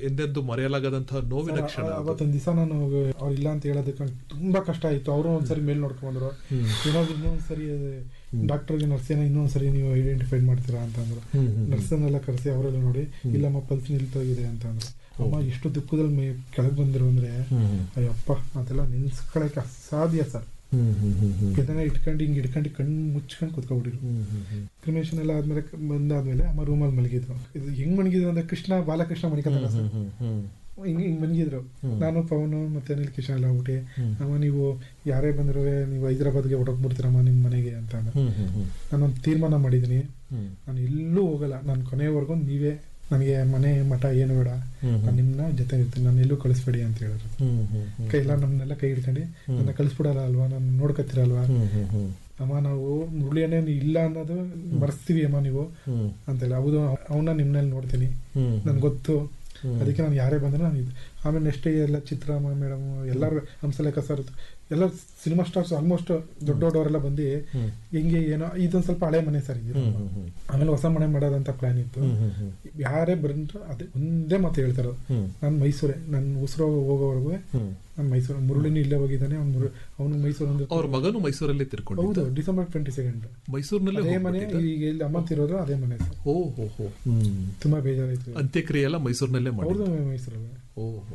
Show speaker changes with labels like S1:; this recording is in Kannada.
S1: ಎಂದೆಂದು ಮರೆಯಲಾಗದಂತಹ ನೋವಿನ
S2: ಸರ್,
S1: ಕ್ಷಣ
S2: ಆ-
S1: ಅದು.
S2: ಅವತ್ತೊಂದ್ ದಿವಸ ನಾನು ಅವ್ರು ಇಲ್ಲ ಅಂತ ಹೇಳೋದಕ್ಕೆ ತುಂಬಾ ಕಷ್ಟ ಆಯ್ತು ಅವರು ಒಂದ್ಸರಿ ಮೇಲ್ ನೋಡ್ಕೊಂಡ್ ಬಂದ್ರು ಏನಾದ್ರು ಇನ್ನೊಂದ್ಸರಿ ಡಾಕ್ಟರ್ಗೆ ನರ್ಸೇನ ಇನ್ನೊಂದ್ಸರಿ ನೀವು ಐಡೆಂಟಿಫೈ ಮಾಡ್ತೀರಾ ಅಂತ ಅಂದ್ರು
S1: ಹ್ಮ್, ಹ್ಮ್, ಹ್ಮ್.
S2: ನರ್ಸನ್ನೆಲ್ಲ ಕರೆಸಿ ಅವರೆಲ್ಲ ನೋಡಿ ಇಲ್ಲಮ್ಮ ಪಲ್ಸ್ ನಿಲ್ತೋಗಿದೆ ಅಂತ ಅಂದ್ರು ಅಮ್ಮ ಎಷ್ಟು ದುಃಖದಲ್ಲಿ ಮೇ ಕೆಳಗೆ ಬಂದಿರು ಅಂದ್ರೆ
S1: ಹ್ಮ್, ಹ್ಮ್.
S2: ಅಯ್ಯಪ್ಪ ಅದೆಲ್ಲ ನೆನ್ಸ್ಕೊಳಕ್ಕೆ ಅಸಾಧ್ಯ ಸರ್
S1: ಹ್ಮ್, ಹ್ಮ್, ಹ್ಮ್, ಹ್ಮ್.
S2: ಇದನ್ನ ಇಟ್ಕೊಂಡು ಹಿಂಗ್ ಇಟ್ಕೊಂಡು ಕಣ್ಣು ಮುಚ್ಕೊಂಡು ಕುತ್ಕೊಬಿಟ್ಟಿರು
S1: ಹ್ಮ್, ಹ್ಮ್, ಹ್ಮ್.
S2: ಕ್ರಿಮೇಷನ್ ಎಲ್ಲ ಆದ್ಮೇಲೆ ಕ- ಬಂದಾದ್ಮೇಲೆ ಅಮ್ಮ ರೂಮಲ್ಲಿ ಮಲಗಿದ್ರು ಇದು ಹೆಂಗ್ ಮಲಗಿದ್ರು ಅಂದ್ರೆ ಕೃಷ್ಣ ಬಾಲಕೃಷ್ಣ ಮಣಿಕಲ್ಲ ಸರ್
S1: ಹ್ಮ್, ಹ್ಮ್,
S2: ಹಿಂಗ್ ಹಿಂಗ್ ಮಲಗಿದ್ರು
S1: ಹ್ಮ್.
S2: ನಾನು ಪವನು ಮತ್ತೆ ಅನಿಲ್ ಕಿಶನ್ ಎಲ್ಲ ಊಟಿ
S1: ಹ್ಮ್.
S2: ಅಮ್ಮ ನೀವು ಯಾರೇ ಬಂದ್ರು ನೀವು ಹೈದರಾಬಾದ್ಗೆ ಹೊರಟೋಗ್ಬಿಡ್ತೀರಮ್ಮ ನಿಮ್ಮ ಮನೆಗೆ ಅಂತ ಅಂದ.
S1: ಹ್ಮ್, ಹ್ಮ್, ಹ್ಮ್.
S2: ನಾನೊಂದು ತೀರ್ಮಾನ ಮಾಡಿದ್ದೀನಿ
S1: ಹ್ಮ್.
S2: ನಾನು ಎಲ್ಲೂ ಹೋಗಲ್ಲ ನಾನು ಕೊನೆಯವರೆಗೂ ನೀವೇ ನನಗೆ ಮನೆ ಮಠ ಏನು ಬೇಡ
S1: ಹ್ಮ್,
S2: ನಾನು ನಿಮ್ಮನ್ನ ಜೊತೆ ಇರ್ತೀನಿ ನಾನು ಎಲ್ಲೂ ಕಳಿಸ್ಬೇಡಿ ಅಂತ ಹೇಳಿದ್ರು
S1: ಹ್ಮ್, ಹ್ಮ್, ಹ್ಮ್.
S2: ಕೈ ಎಲ್ಲ ನಮ್ಮನ್ನೆಲ್ಲ ಕೈ ಹಿಡ್ಕೊಂಡು ನನ್ನ ಕಳಿಸ್ಬಿಡಲ್ಲ ಅಲ್ವಾ ನಾನು ನೋಡ್ಕತ್ತೀರಲ್ವಾ
S1: ಹ್ಮ್, ಹ್ಮ್, ಹ್ಮ್.
S2: ಅಮ್ಮ ನಾವು ಮುರಳಿಯನ್ನೇ ನೀ ಇಲ್ಲ ಅನ್ನೋದು ಮರೆಸ್ತೀವಿ ಅಮ್ಮ ನೀವು
S1: ಹ್ಮ್,
S2: ಅಂತೆಲ್ಲ ಹೌದು ಅವನ್ನ ನಿಮ್ಮನಲ್ಲಿ ನೋಡ್ತೀನಿ
S1: ಹ್ಮ್.
S2: ನನ್ಗೆ ಗೊತ್ತು
S1: ಹ್ಮ್.
S2: ಅದಕ್ಕೆ ನಾನು ಯಾರೇ ಬಂದ್ರೆ ನಾನು ಇದು ಆಮೇಲೆ ನೆಕ್ಸ್ಟ್ ಎಲ್ಲ ಚಿತ್ರಮ್ಮ ಮೇಡಮ್ ಎಲ್ಲರೂ ಹಂಸಲೇಖ ಸರ್ ಎಲ್ಲ ಸಿನಿಮಾ ಸ್ಟಾರ್ಸ್ ಆಲ್ಮೋಸ್ಟ್ ದೊಡ್ಡ ದೊಡ್ಡವರೆಲ್ಲ ಬಂದು
S1: ಹ್ಮ್.
S2: ಹೆಂಗೆ ಏನೋ ಇದೊಂದು ಸ್ವಲ್ಪ ಹಳೆ ಮನೆ ಸರ್ ಇದು
S1: ಹ್ಮ್, ಹ್ಮ್, ಹ್ಮ್.
S2: ಆಮೇಲೆ ಹೊಸ ಮನೆ ಮಾಡೋದಂತ ಪ್ಲಾನ್ ಇತ್ತು
S1: ಹ್ಮ್, ಹ್ಮ್, ಹ್ಮ್.
S2: ಯಾರೇ ಬಂದ್ರು ಅದೇ ಒಂದೇ ಮಾತು ಹೇಳ್ತಾರೆ
S1: ಹ್ಮ್.
S2: ನಾನು ಮೈಸೂರೇ ನನ್ನ ಉಸಿರು ಹೋಗೋವರೆಗೂ
S1: ಹ್ಮ್.
S2: ನಾನು ಮೈಸೂರು ಮುರುಳಿನೂ ಇಲ್ಲೇ ಹೋಗಿದ್ದಾನೆ ಅವ್ನು ಅವನು ಮೈಸೂರು ಅಂದ್ರೆ
S1: ಅವ್ರ ಮಗನು ಮೈಸೂರಲ್ಲಿ ತಿರ್ಕೊಂಡಿದ್ದ
S2: ಹೌದು ಡಿಸೆಂಬರ್ ಟ್ವೆಂಟಿ ಸೆಕೆಂಡ್
S1: ಮೈಸೂರಿನಲ್ಲೇ
S2: ಅದೇ ಮನೆ
S1: ಹೋಗ್ಬಿಟ್ಟಿದ್ದ?
S2: ಈಗ ಇಲ್ಲಿ ಅಮ್ಮ ತಿರೋದು ಅದೇ ಮನೆ ಸರ್
S1: ಓ ಹೋ ಹೋ ಹ್ಮ್
S2: ತುಂಬಾ ಬೇಜಾರಾಯ್ತು
S1: ಅಂತ್ಯಕ್ರಿಯೆ ಎಲ್ಲ ಮೈಸೂರಿನಲ್ಲೇ
S2: ಅವ್ರದ್ದು
S1: ಮಾಡಿದ್ದು
S2: ಮೈಸೂರಲ್ಲ
S1: ಓ